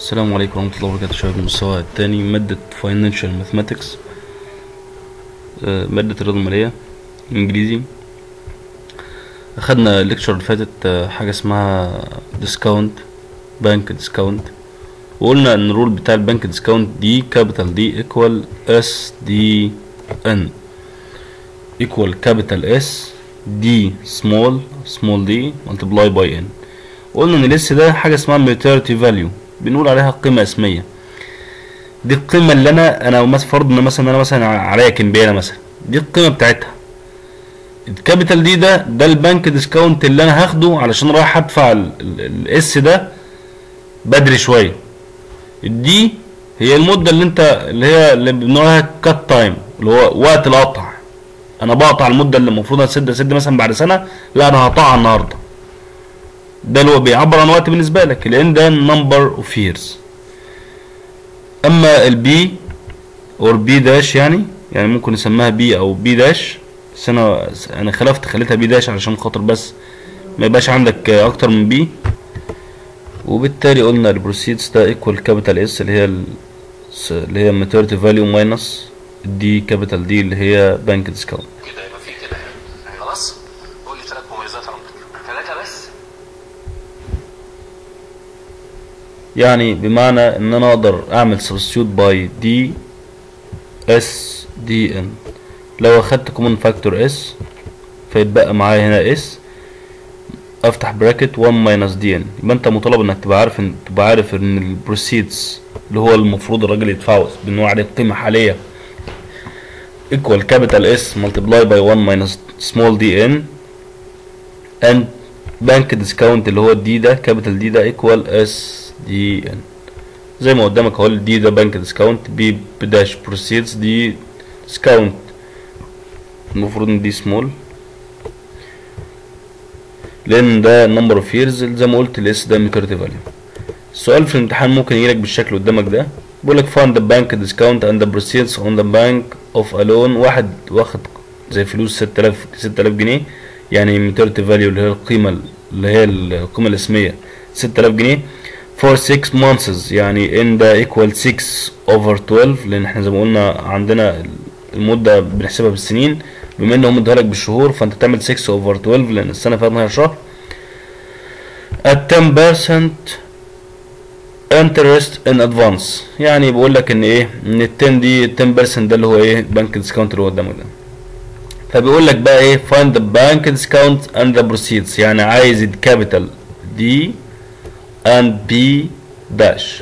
السلام عليكم ورحمة الله وبركاته شباب المستوى الثاني مادة Financial Mathematics آه، مادة الرياضة المالية انجليزي اخدنا الليكتشر اللي فاتت آه، حاجة اسمها ديسكاونت بنك ديسكاونت وقلنا ان الرول بتاع البنك ديسكاونت دي كابيتال دي ايكوال اس دي ان ايكوال كابيتال اس دي سمول سمول دي ملتبلاي باي ان قلنا ان الاس ده حاجه اسمها ميتيرتي فاليو بنقول عليها قيمه اسميه دي القيمه اللي انا انا مثلا فرض ان مثلا انا مثلا عليا كمبياله مثلا دي القيمه بتاعتها الكابيتال دي ده ده البنك ديسكاونت اللي انا هاخده علشان رايح ادفع الاس ده بدري شويه الدي هي المده اللي انت اللي هي اللي بنقول عليها كات تايم اللي هو وقت القطع انا بقطع المده اللي المفروض اسد اسد مثلا بعد سنه لا انا هقطعها النهارده ده اللي هو بيعبر عن وقت بالنسبه لك لان ده نمبر اوف ييرز اما البي اور بي داش يعني يعني ممكن نسميها بي او بي داش بس انا انا خلفت خليتها بي داش علشان خاطر بس ما يبقاش عندك اكتر من بي وبالتالي قلنا البروسيدز ده ايكوال كابيتال اس اللي هي ال- اللي هي ماتيرتي فاليو ماينس دي كابيتال دي اللي هي بنك ديسكاونت كده يبقى في كده خلاص قول لي ثلاث مميزات عندك ثلاثة بس يعني بمعنى ان انا اقدر اعمل substitute by d s d n لو اخدت common factor s فيتبقى معايا هنا s افتح براكت 1 minus d n يبقى انت مطالب انك تبقى عارف ان تبقى عارف ان البروسيدز اللي هو المفروض الراجل يدفعه بنقول عليه قيمة حالية equal capital S multiply by 1 minus small d n and بنك ديسكاونت اللي هو الدي ده كابيتال دي ده ايكوال اس دي ان زي ما قدامك اهو الدي ده بنك ديسكاونت بي بداش بروسيدز دي ديسكاونت المفروض ان دي سمول لان ده نمبر اوف ييرز زي ما قلت الاس ده ميكرتي فاليو السؤال في الامتحان ممكن يجيلك بالشكل قدامك ده بيقول لك find the bank discount and the proceeds on the bank of a loan واحد واخد زي فلوس 6000 6000 جنيه يعني ميتيرتي فاليو اللي هي القيمة اللي هي القيمة الاسمية 6000 جنيه for 6 months يعني in the equal 6 over 12 لان احنا زي ما قلنا عندنا المدة بنحسبها بالسنين بما ان هم ادوها لك بالشهور فانت تعمل 6 over 12 لان السنة فيها 12 شهر at 10% interest in advance يعني بيقول لك ان ايه ان ال 10 دي 10% ده اللي هو ايه بنك ديسكاونت اللي هو قدامك ده فبيقول لك بقى ايه find the bank discount and the proceeds يعني عايز الكابيتال دي and B dash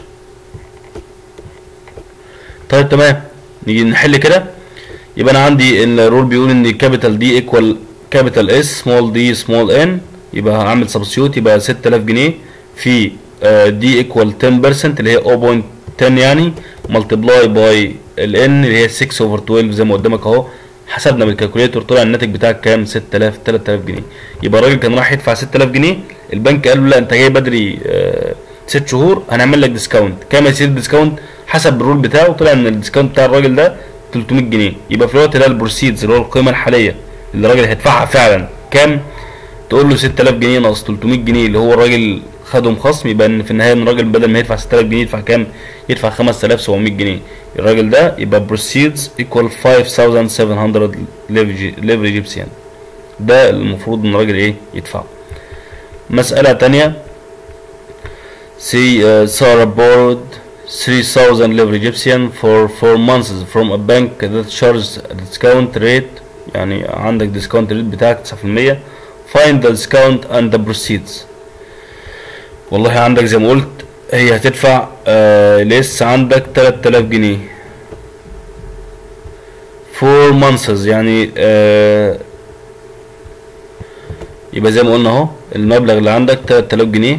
طيب تمام نيجي نحل كده يبقى انا عندي ان الرول بيقول ان كابيتال دي ايكوال كابيتال اس سمول دي سمول ان يبقى هعمل سبستيوت يبقى 6000 جنيه في دي ايكوال 10% اللي هي 0.10 يعني ملتبلاي باي الان اللي هي 6 اوفر 12 زي ما قدامك اهو حسبنا بالكالكوليتور طلع الناتج بتاعك كام 6000 3000 جنيه يبقى الراجل كان راح يدفع 6000 جنيه البنك قال له لا انت جاي بدري آه ست شهور هنعمل لك ديسكاونت كام يصير الديسكاونت حسب الرول بتاعه طلع ان الديسكاونت بتاع الراجل ده 300 جنيه يبقى في الوقت ده البروسيدز اللي هو القيمه الحاليه اللي الراجل هيدفعها فعلا كام تقول له 6000 جنيه ناقص 300 جنيه اللي هو الراجل خدهم خصم يبقى ان في النهايه ان الراجل بدل ما يدفع 6000 جنيه يدفع كام يدفع 5700 جنيه الراجل ده يبقى بروسيدز ايكوال 5700 ليفري جيبسيان ده المفروض ان الراجل ايه يدفعه مسألة تانية See uh, Sarah borrowed 3000 livre Egyptian for 4 months from a bank that charges a discount rate يعني عندك discount rate بتاعك 9% find the discount and the proceeds والله عندك زي ما قلت هي هتدفع آه لسه عندك 3000 جنيه 4 months يعني آه يبقى زي ما قلنا اهو المبلغ اللي عندك 3000 جنيه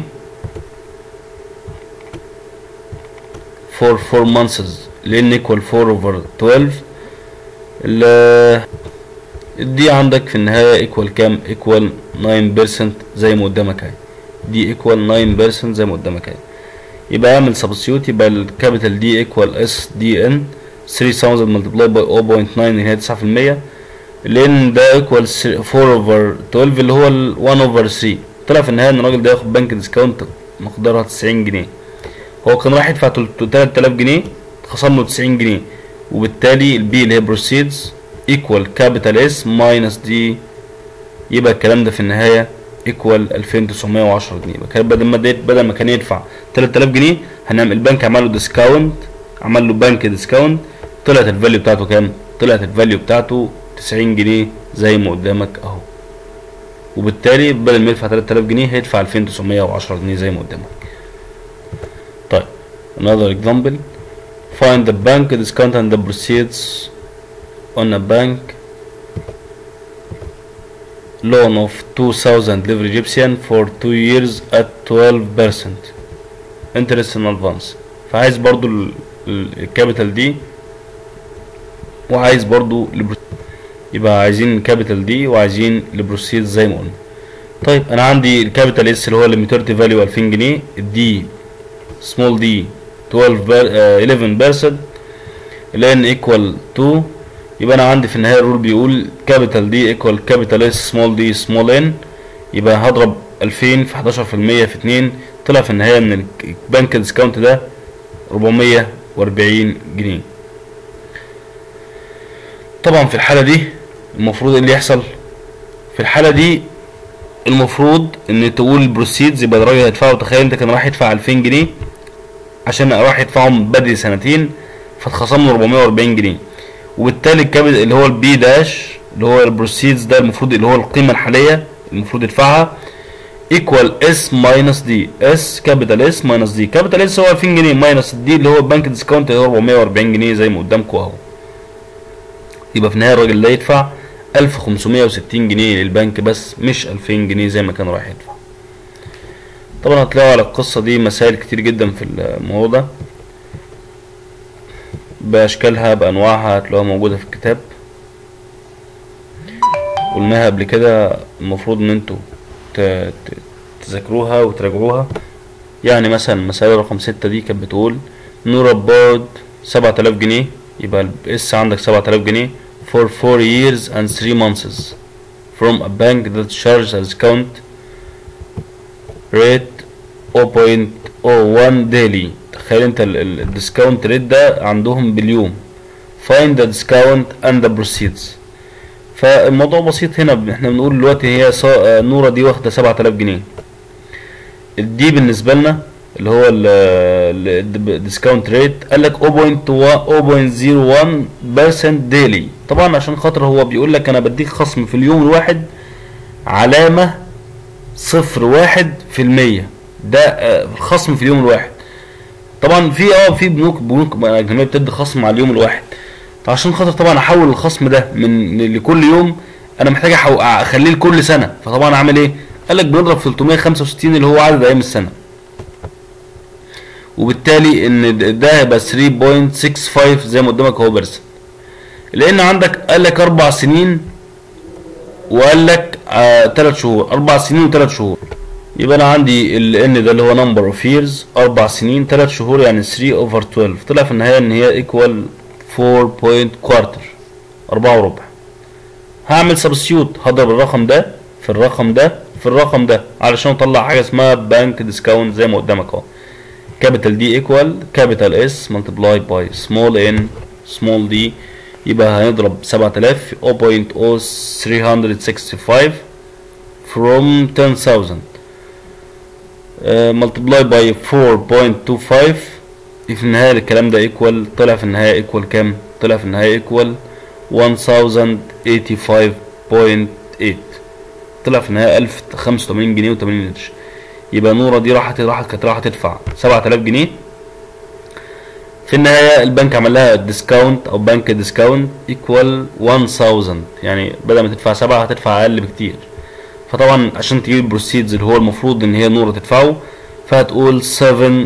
for 4 months لان equal 4 over 12 ال دي عندك في النهاية equal كام equal 9% زي ما قدامك اهي دي equal 9% زي ما قدامك اهي يبقى اعمل substitute يبقى الكابيتال دي equal اس دي ان 3000 multiplied by 0.9 اللي هي 9% لان ده equal 4 over 12 اللي هو ال 1 over 3 طلع في النهاية ان الراجل ده ياخد بنك ديسكاونت مقدارها 90 جنيه هو كان رايح يدفع 3000 جنيه اتخصم له 90 جنيه وبالتالي البي اللي هي بروسيدز ايكوال كابيتال اس ماينس دي يبقى الكلام ده في النهايه ايكوال 2910 جنيه يبقى كان بدل ما ديت بدل ما كان يدفع 3000 جنيه هنعمل البنك عمل له ديسكاونت عمل له بنك ديسكاونت طلعت الفاليو بتاعته كام؟ طلعت الفاليو بتاعته 90 جنيه زي ما قدامك اهو وبالتالي بدل ما يدفع 3000 جنيه هيدفع 2910 جنيه زي ما قدامك طيب another example find the bank discount and the proceeds on a bank loan of 2000 livre Egyptian for 2 years at 12% interest in advance فعايز برضو الكابيتال دي وعايز برضو يبقى عايزين الكابيتال دي وعايزين البروسيد زي ما قلنا طيب انا عندي الكابيتال اس اللي هو الميتورتي فاليو 2000 جنيه الدي سمول دي 12 بير 11% لان ايكوال 2 يبقى انا عندي في النهايه الرول بيقول كابيتال دي ايكوال كابيتال اس سمول دي سمول ان يبقى هضرب 2000 في 11% في 2 طلع في النهايه ان البنك ديسكاونت ده 440 جنيه طبعا في الحاله دي المفروض ايه اللي يحصل في الحاله دي المفروض ان تقول البروسيدز يبقى الراجل هيدفعه تخيل انت كان راح يدفع 2000 جنيه عشان راح يدفعهم بدري سنتين فاتخصم له 440 جنيه وبالتالي الكابيتال اللي هو البي داش اللي هو البروسيدز ده المفروض اللي هو القيمه الحاليه المفروض يدفعها ايكوال اس ماينس دي اس كابيتال اس ماينس دي كابيتال اس هو 2000 جنيه ماينس دي اللي هو البنك ديسكاونت اللي هو 440 جنيه زي ما قدامكم اهو يبقى في النهايه الراجل ده يدفع 1560 جنيه للبنك بس مش 2000 جنيه زي ما كان رايح يدفع طبعا هتلاقوا على القصه دي مسائل كتير جدا في الموضوع ده باشكالها بانواعها هتلاقوها موجوده في الكتاب قلناها قبل كده المفروض ان انتوا تذاكروها وتراجعوها يعني مثلا مسألة رقم ستة دي كانت بتقول نورا بورد سبعة آلاف جنيه يبقى الاس عندك سبعة آلاف جنيه for four years and three months from a bank that charges a discount rate 0.01 daily تخيل انت الديسكاونت ريت ده عندهم باليوم find the discount and the proceeds فالموضوع بسيط هنا احنا بنقول دلوقتي هي نورة دي واخدة 7000 جنيه دي بالنسبة لنا اللي هو الديسكاونت ريت قال لك 0.01% ديلي طبعا عشان خاطر هو بيقول لك انا بديك خصم في اليوم الواحد علامة صفر واحد في المية ده خصم في اليوم الواحد طبعا في اه في بنوك بنوك اجنبيه بتدي خصم على اليوم الواحد عشان خاطر طبعا احول الخصم ده من لكل يوم انا محتاج اخليه لكل سنه فطبعا اعمل ايه قال لك بنضرب 365 اللي هو عدد ايام السنه وبالتالي ان ده هيبقى 3.65 زي ما قدامك اهو بيرسنت لان عندك قال لك اربع سنين وقال لك آه 3 شهور اربع سنين وثلاث شهور يبقى انا عندي ال n ده اللي هو نمبر اوف ييرز اربع سنين 3 شهور يعني 3 اوفر 12 طلع في النهايه ان هي ايكوال 4 بوينت كوارتر أربعة وربع هعمل سبستيوت هضرب الرقم ده في الرقم ده في الرقم ده علشان اطلع حاجه اسمها بانك ديسكاونت زي ما قدامك اهو كابيتال دي ايكوال كابيتال اس ملتبلاي باي سمول ان سمول دي يبقى هنضرب 7000 في 0.0365 from 10000 ملتبلاي باي 4.25 في النهاية الكلام ده ايكوال طلع في النهاية ايكوال كام؟ طلع في النهاية ايكوال 1085.8 طلع في النهاية 1085 جنيه و80 قرش يبقى نورة دي راحت راحت كانت رايحة تدفع 7000 جنيه في النهاية البنك عمل لها ديسكاونت او بنك ديسكاونت ايكوال 1000 يعني بدل ما تدفع 7 هتدفع اقل بكتير فطبعا عشان تجيب البروسيدز اللي هو المفروض ان هي نورة تدفعه فهتقول 7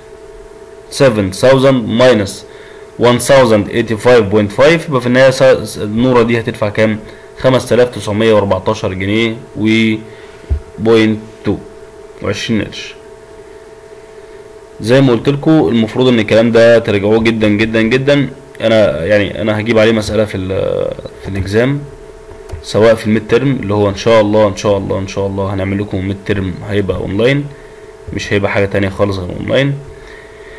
7000 ماينس 1085.5 يبقى في النهاية النورة دي هتدفع كام؟ 5914 جنيه و بوينت 2 وعشرين قرش زي ما قلت لكم المفروض ان الكلام ده ترجعوه جدا جدا جدا انا يعني انا هجيب عليه مسألة في ال في الاكزام سواء في الميد ترم اللي هو ان شاء الله ان شاء الله ان شاء الله هنعمل لكم ميد ترم هيبقى اونلاين مش هيبقى حاجة تانية خالص غير اونلاين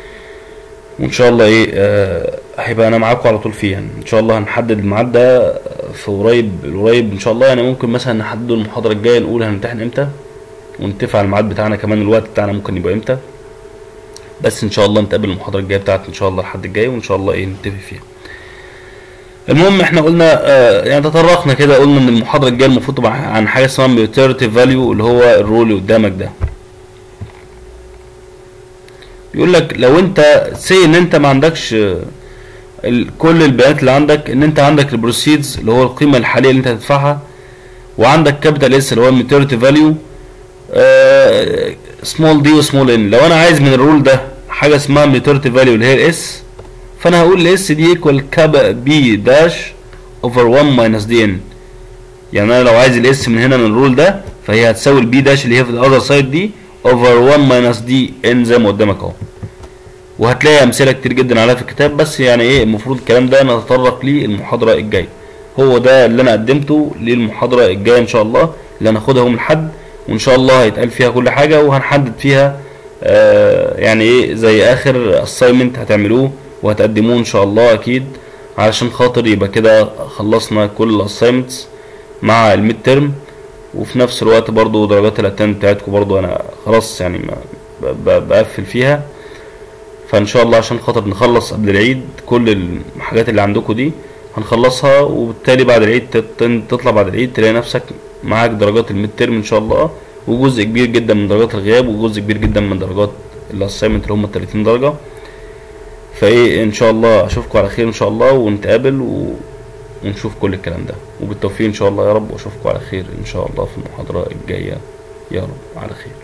وان شاء الله ايه آه هيبقى انا معاكم على طول فيه يعني ان شاء الله هنحدد الميعاد ده في قريب القريب ان شاء الله يعني ممكن مثلا نحدده المحاضره الجايه نقول هنمتحن امتى ونتفق على الميعاد بتاعنا كمان الوقت بتاعنا ممكن يبقى امتى بس ان شاء الله نتقابل المحاضره الجايه بتاعت ان شاء الله الحد الجاي وان شاء الله ايه نتفق فيها المهم احنا قلنا آه يعني تطرقنا كده قلنا ان المحاضره الجايه المفروض تبقى عن حاجه اسمها ميوتيرتيف فاليو اللي هو الرول اللي قدامك ده بيقول لك لو انت سي ان انت ما عندكش آه، ال- كل البيانات اللي عندك ان انت عندك البروسيدز اللي هو القيمه الحاليه اللي انت هتدفعها وعندك كابيتال اس اللي هو الميوتيرتيف فاليو سمول دي وسمول ان لو انا عايز من الرول ده حاجه اسمها ميوتيرتيف فاليو اللي هي الاس فانا هقول الاس دي ايكوال كاب بي داش اوفر 1 ماينس دي ان يعني انا لو عايز الاس من هنا من الرول ده فهي هتساوي البي داش اللي هي في الاذر سايد دي اوفر 1 ماينس دي ان زي ما قدامك اهو وهتلاقي امثله كتير جدا عليها في الكتاب بس يعني ايه المفروض الكلام ده نتطرق ليه المحاضره الجايه هو ده اللي انا قدمته للمحاضره الجايه ان شاء الله اللي هناخدها يوم الاحد وان شاء الله هيتقال فيها كل حاجه وهنحدد فيها آه يعني ايه زي اخر اساينمنت هتعملوه وهتقدموه ان شاء الله اكيد علشان خاطر يبقى كده خلصنا كل الاساينمنتس مع الميد ترم وفي نفس الوقت برضو درجات الاتند بتاعتكم برضو انا خلاص يعني ما ب- ب- بقفل فيها فان شاء الله عشان خاطر نخلص قبل العيد كل الحاجات اللي عندكم دي هنخلصها وبالتالي بعد العيد تت- تطلع بعد العيد تلاقي نفسك معاك درجات الميد ترم ان شاء الله وجزء كبير جدا من درجات الغياب وجزء كبير جدا من درجات الاسايمنت اللي هم 30 درجه فايه ان شاء الله اشوفكم على خير ان شاء الله ونتقابل و... ونشوف كل الكلام ده وبالتوفيق ان شاء الله يا رب واشوفكم على خير ان شاء الله في المحاضره الجايه يا رب على خير